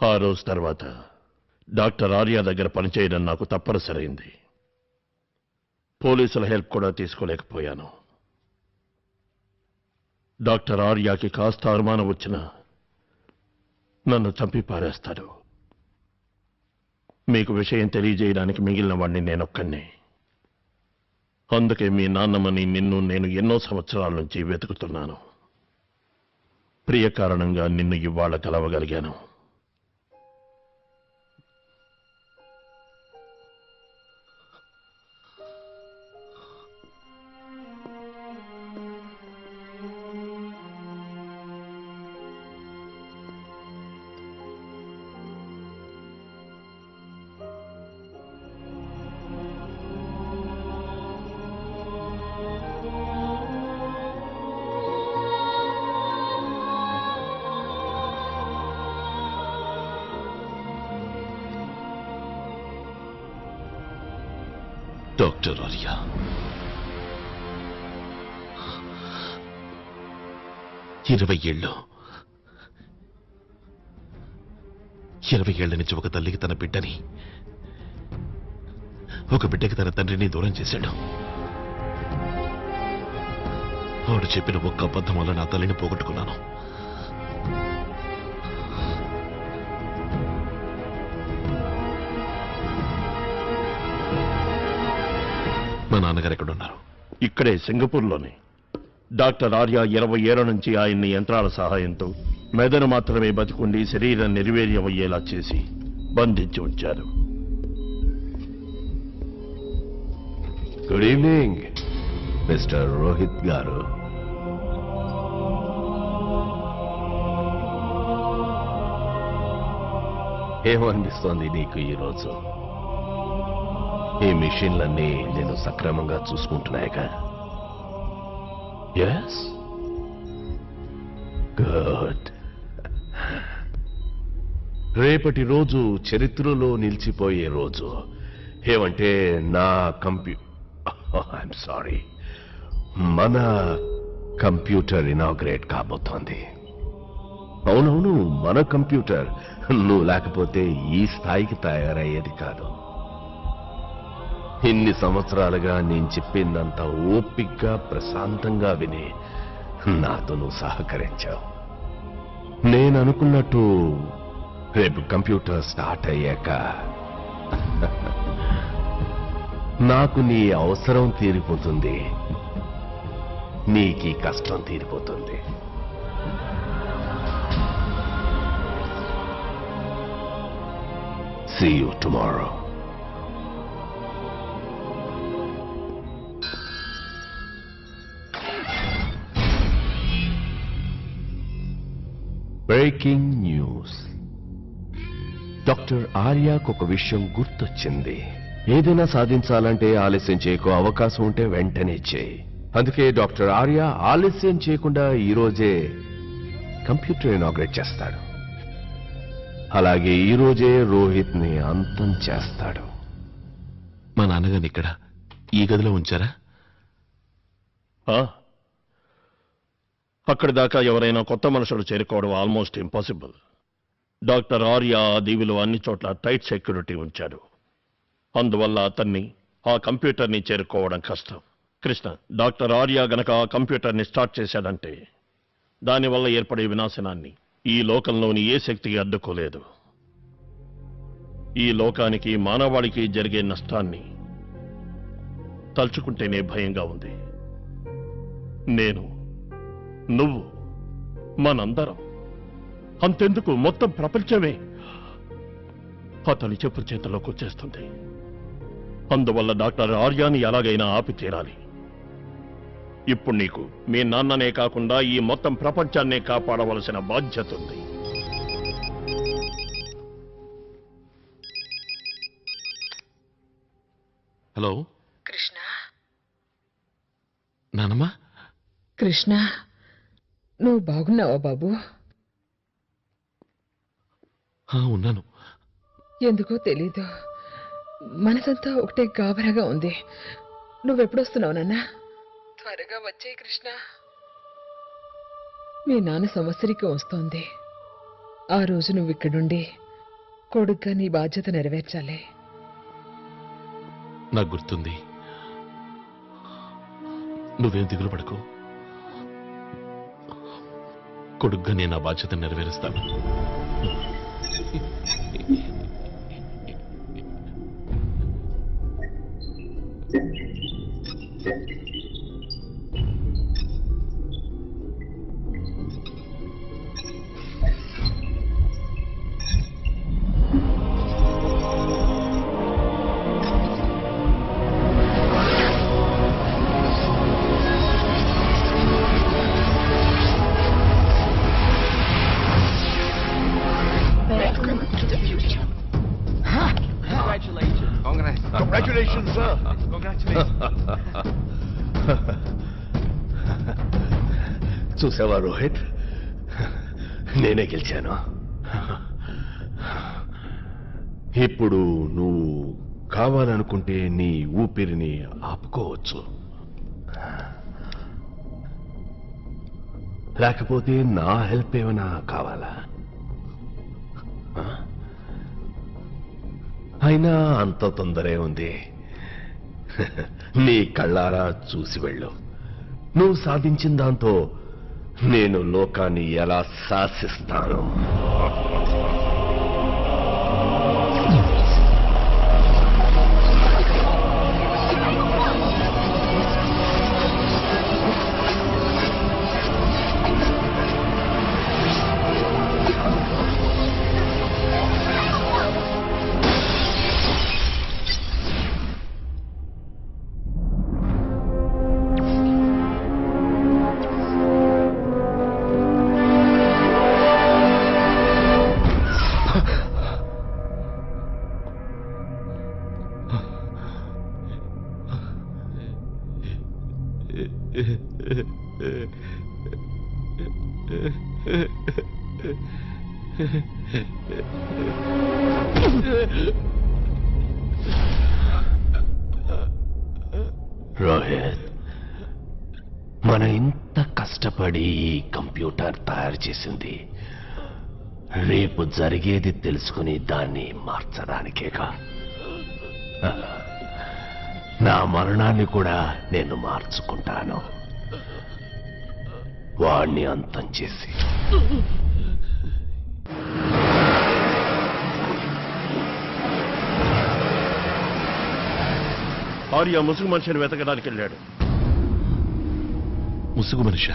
ఆ రోజు తర్వాత డాక్టర్ ఆర్య దగ్గర పనిచేయడం నాకు తప్పనిసరైంది పోలీసుల హెల్ప్ కూడా తీసుకోలేకపోయాను డాక్టర్ ఆర్యాకి కాస్త అనుమానం వచ్చినా నన్ను చంపి పారేస్తాడు మీకు విషయం తెలియజేయడానికి మిగిలిన వాడిని నేనొక్కనే అందుకే మీ నాన్నమ్మని నిన్ను నేను ఎన్నో సంవత్సరాల నుంచి వెతుకుతున్నాను ప్రియ కారణంగా నిన్ను ఇవాళ కలవగలిగాను డాక్టర్ ఆర్య ఇరవై ఏళ్ళు ఇరవై ఏళ్ల నుంచి ఒక తల్లికి తన బిడ్డని ఒక బిడ్డకి తన తండ్రిని దూరం చేశాడు వాడు చెప్పిన ఒక్క అబద్ధం వల్ల నా తల్లిని పోగొట్టుకున్నాను మా నాన్నగారు ఎక్కడున్నారు ఇక్కడే సింగపూర్లోనే డాక్టర్ ఆర్య ఇరవై ఏళ్ల నుంచి ఆయన్ని యంత్రాల సహాయంతో మెదడు మాత్రమే బతికుండి శరీరం నిర్వీర్యమయ్యేలా చేసి బంధించి ఉంచారు గుడ్ ఈవినింగ్ మిస్టర్ రోహిత్ గారు ఏమనిపిస్తోంది నీకు ఈరోజు ఈ మిషన్లన్నీ నేను సక్రమంగా చూసుకుంటున్నాయిగా ఎస్ గుడ్ రేపటి రోజు చరిత్రలో నిలిచిపోయే రోజు ఏమంటే నా కంప్యూ ఐఎమ్ సారీ మన కంప్యూటర్ ఇనాగ్రేట్ కాబోతోంది అవునవును మన కంప్యూటర్ నువ్వు లేకపోతే ఈ స్థాయికి తయారయ్యేది కాదు ఇన్ని సంవత్సరాలుగా నేను చెప్పిందంత ఓపిగ్గా ప్రశాంతంగా విని నాతో నువ్వు సహకరించావు నేను అనుకున్నట్టు రేపు కంప్యూటర్ స్టార్ట్ అయ్యాక నాకు నీ అవసరం తీరిపోతుంది నీకీ కష్టం తీరిపోతుంది See you tomorrow. Breaking news doctor ఆర్యాకు ఒక విషయం గుర్తొచ్చింది ఏదైనా సాధించాలంటే ఆలస్యం చేయకు అవకాశం ఉంటే వెంటనే చేయి అందుకే డాక్టర్ ఆర్య ఆలస్యం చేయకుండా ఈ రోజే కంప్యూటర్ ఇనాగ్రేట్ చేస్తాడు అలాగే ఈ రోజే రోహిత్ ని అంతం చేస్తాడు మా నాన్నగారిని ఇక్కడ ఈ గదిలో ఉంచారా ఆ? అక్కడి దాకా ఎవరైనా కొత్త మనుషులు చేరుకోవడం ఆల్మోస్ట్ ఇంపాసిబుల్ డాక్టర్ ఆర్య ఆ దీవిలో అన్ని చోట్ల టైట్ సెక్యూరిటీ ఉంచాడు అందువల్ల అతన్ని ఆ కంప్యూటర్ని చేరుకోవడం కష్టం కృష్ణ డాక్టర్ ఆర్య గనక ఆ కంప్యూటర్ని స్టార్ట్ చేశాడంటే దానివల్ల ఏర్పడే వినాశనాన్ని ఈ లోకంలోని ఏ శక్తికి అడ్డుకోలేదు ఈ లోకానికి మానవాళికి జరిగే నష్టాన్ని తలుచుకుంటేనే భయంగా ఉంది నేను నువ్వు మనందరం అంతెందుకు మొత్తం ప్రపంచమే అతని చెప్పు చేతిలోకి వచ్చేస్తుంది అందువల్ల డాక్టర్ ఆర్యాని ఎలాగైనా ఆపి తీరాలి ఇప్పుడు నీకు మీ నాన్ననే కాకుండా ఈ మొత్తం ప్రపంచాన్నే కాపాడవలసిన బాధ్యత ఉంది హలో కృష్ణ నానమ్మా కృష్ణ నువ్వు బాగున్నావా బాబు ఆ, ఉన్నాను ఎందుకో తెలీదు మనసంతా ఒకటే గాబరాగా ఉంది నువ్వెప్పుడొస్తున్నావు నాన్న త్వరగా వచ్చే కృష్ణ మీ నాన్న సంవత్సరికం వస్తోంది ఆ రోజు నువ్వు ఇక్కడుండి కొడుగ్గా నీ బాధ్యత నెరవేర్చాలి నాకు గుర్తుంది నువ్వేం దిగులు పడకు కొడుగ్గా నేను ఆ బాధ్యత నెరవేరుస్తాను చూసావా రోహిత్ నేనే గెలిచాను ఇప్పుడు నువ్వు కావాలనుకుంటే నీ ఊపిరిని ఆపుకోవచ్చు లేకపోతే నా హెల్ప్ ఏమైనా కావాలా ఆ? అయినా అంత తొందరే ఉంది నీ కళ్ళారా చూసి వెళ్ళు నువ్వు సాధించిన దాంతో నేను లోకాన్ని ఎలా శాసిస్తాను రోహిత్ మన ఇంత కష్టపడి ఈ కంప్యూటర్ తయారు చేసింది రేపు జరిగేది తెలుసుకుని దాన్ని మార్చడానికేగా నా మరణాన్ని కూడా నేను మార్చుకుంటాను వాణ్ణి అంతం చేసి ఆర్య ముసుగు మనిషిని వెతకడానికి వెళ్ళాడు ముసుగు మనిషా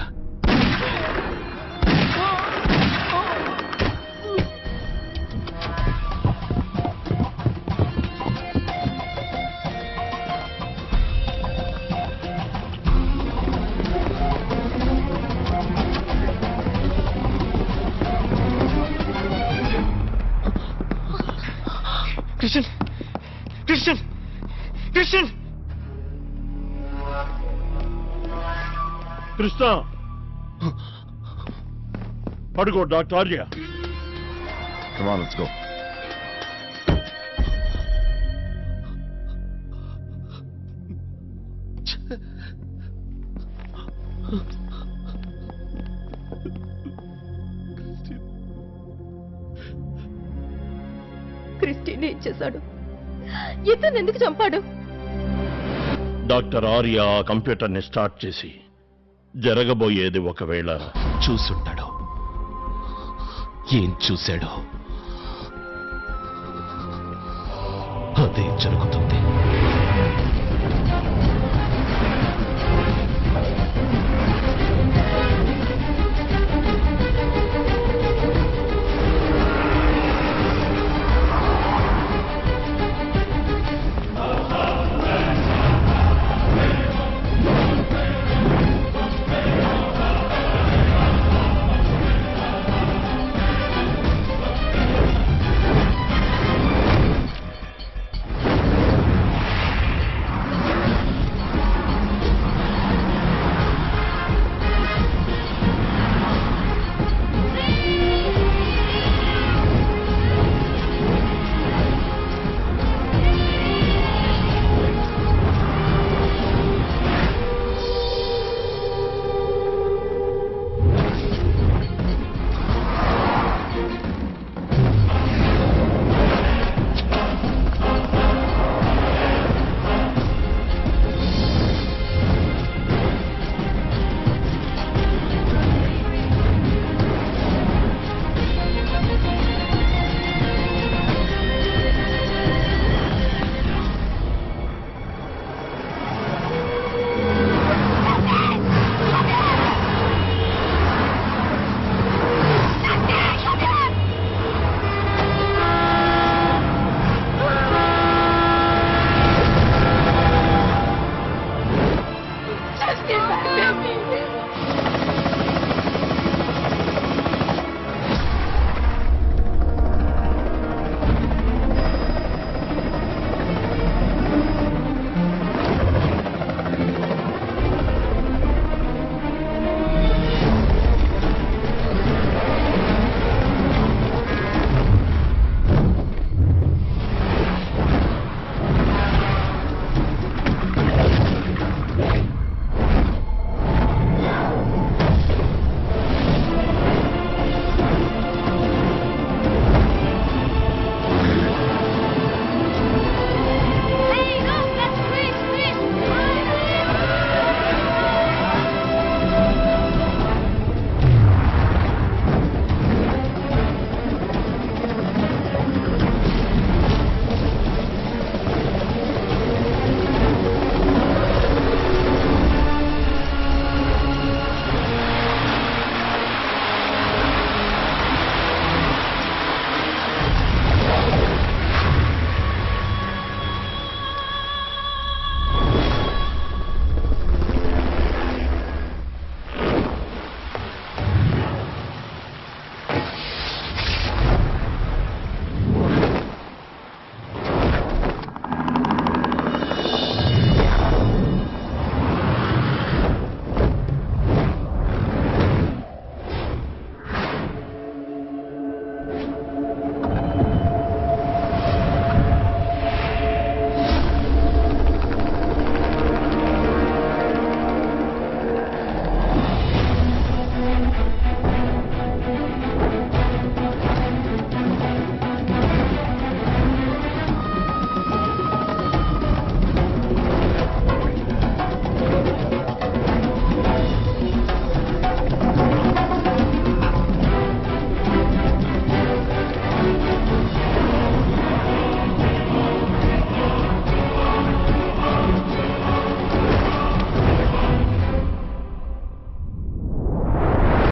క్రిస్టియన్ క్రిస్టియన్ క్రిస్టియన్ కృష్ణ అడుగో doctor Arya Come on, let's go. క్రిస్టిని ఇచ్చేశాడు ఇతను ఎందుకు చంపాడు డాక్టర్ ఆర్య ఆ కంప్యూటర్ని స్టార్ట్ చేసి జరగబోయేది ఒకవేళ చూసుంటాడు ఏం చూశాడో అదే జరుగుతుంది